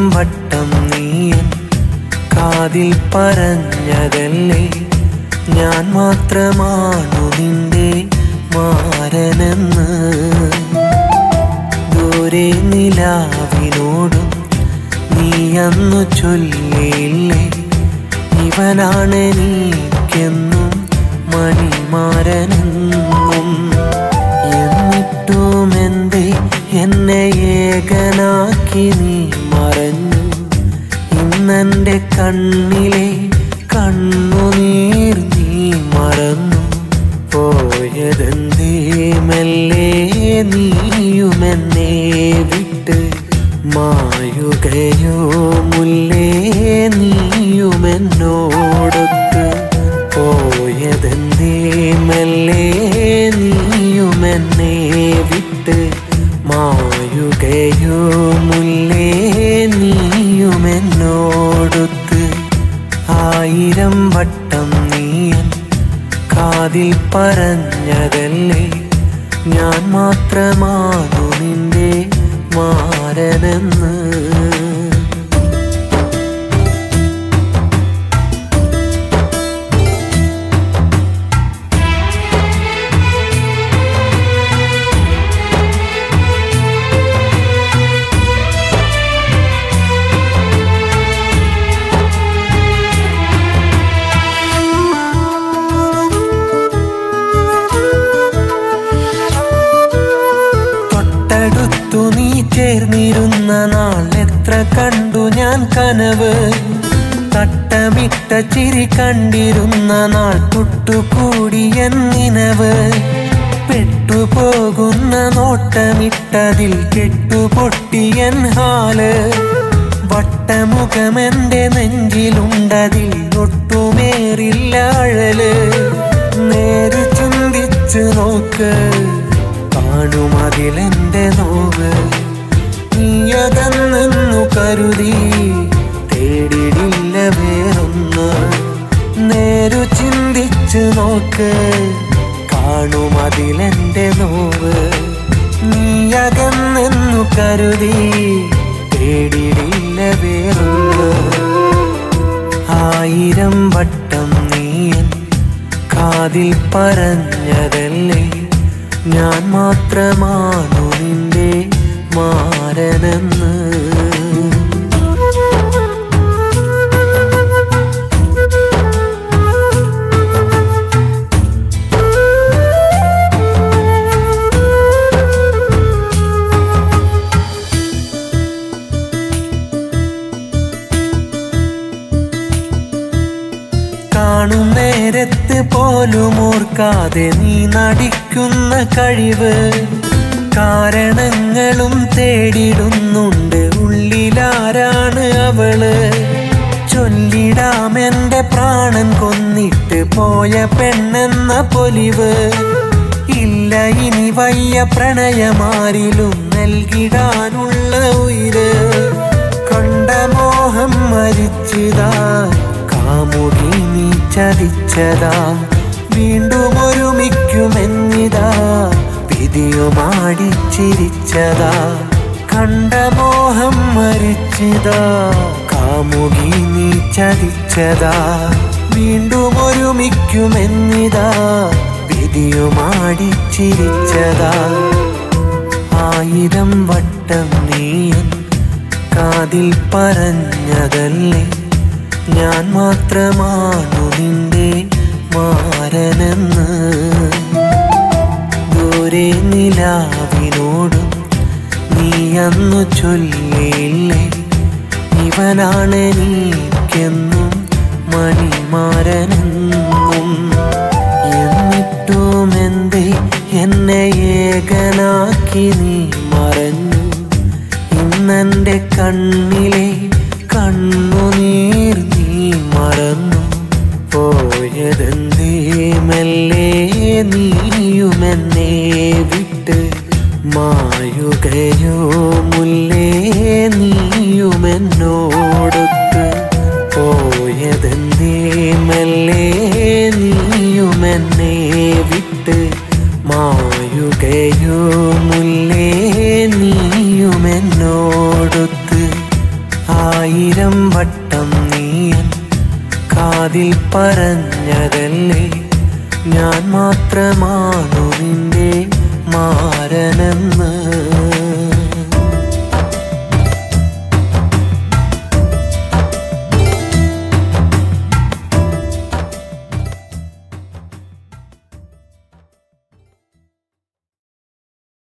വട്ടം നീയൻ കാതിൽ പറഞ്ഞതല്ലേ ഞാൻ മാത്രമാണു നിന്റെ മാരനെന്ന് ദൂരെ നിലാവിനോടും നീ അന്നു ചൊല്ലിയില്ലേ ഇവനാണ് നീക്കെന്നും മണിമാരനെന്നും എന്നിട്ടും എന്തേ എന്നെ ഏകനാക്കി നീ മറഞ്ഞു ഇന്നെന്റെ കണ്ണിലെ കണ്ണുനീർ നീ മറന്നു പോയതെന്തേ മെല്ലെ നീയുമെന്നെ വിട്ട് മായുകയോ മുല്ലേ നീയുമെന്നോടൊത്ത് പോയതെന്തേ മെല്ലെ നീയുമെന്നെ വിട്ട് മായുകയോ മുല്ലേ നീയുമെന്നോടൊത്ത് ആയിരം വട്ടം നീയൻ കാതിൽ പറഞ്ഞതല്ലേ ഞാൻ മാത്രമാണു നിന്റെ മാരനെന്ന് തൊട്ടടുത്തു നീ ചേർന്നിരുന്ന നാൾ എത്ര കണ്ടു ഞാൻ കനവ് തട്ടമിട്ട ചിരി കണ്ടിരുന്ന നാൾ തൊട്ടുകൂടിയ നിനവ് പെട്ടുപോകുന്ന നോട്ടമിട്ടതിൽ കെട്ടുപൊട്ടിയൻ ഹാല് വട്ടമുഖമെന്റെ നെഞ്ചിലുണ്ടതിൽ ഒട്ടുമേറില്ല അഴല് നേര് ചിന്തിച്ചു നോക്ക് കാണുമതിലെന്റെ നോവ് നീയകന്നു കരുതി തേടിടില്ല വേറൊന്ന് നേരു ചിന്തിച്ചു നോക്ക് കാണുമതിലെന്റെ നോവ് നീയകന്നു കരുതി തേടിടില്ല വേറൊന്ന് ആയിരം വട്ടം നീയൻ കാതിൽ പറഞ്ഞതല്ലേ ഞാൻ മാത്രമാണു നിന്റെ മാരനെന്ന് കാണും നേരത്ത് പോലും ഓർക്കാതെ നീ നടിക്കുന്ന കഴിവ് കാരണങ്ങളും തേടിടുന്നുണ്ട് ഉള്ളിലാരാണ് അവള് ചൊല്ലിടാമെന്റെ പ്രാണൻ കൊന്നിട്ട് പോയ പെണ്ണെന്ന പൊലിവ് ഇല്ല ഇനി വയ്യ പ്രണയമാരിലും നൽകിടാനുള്ള ഉയിര് കണ്ട മോഹം മരിച്ചതാ കാമുകി നീ ചതിച്ചതാ വീണ്ടും ഒരുമിക്കുമെന്നിതാ വിധിയുമാടി ചിരിച്ചതാ കണ്ട മോഹം മരിച്ചതാ കാമുകി നീ ചതിച്ചതാ വീണ്ടും ഒരുമിക്കുമെന്നിതാ വിധിയുമാടി ചിരിച്ചതാ ആയിരം വട്ടം നീയൻ കാതിൽ പറഞ്ഞതല്ലേ ഞാൻ മാത്രമാണു നിന്റെ മാരനെന്ന് ദൂരെ നിലാവിനോടും നീ അന്നു ചൊല്ലിയില്ലേ ഇവനാണ് നീക്കെന്നും മണിമാരനെന്നും എന്നിട്ടും എന്തേ എന്നെ ഏകനാക്കി നീ മറഞ്ഞു ഇന്നെന്റെ കണ്ണിലെ കണ്ണുനീർ നീ മറന്നു പോയതെന്തേ മെല്ലെ നീയുമെന്നെ വിട്ട് മായുകയോ മുല്ലേ നീയുമെന്നോടൊത്ത് പോയതെന്തേ മെല്ലെ നീയുമെന്നെ വിട്ട് മായുകയോ മുല്ലേ നീയുമെന്നോടൊത്ത് ആയിരം വട്ടം നീയൻ കാതിൽ പറഞ്ഞതല്ലേ ഞാൻ മാത്രമാണു നിന്റെ മാരനെന്ന്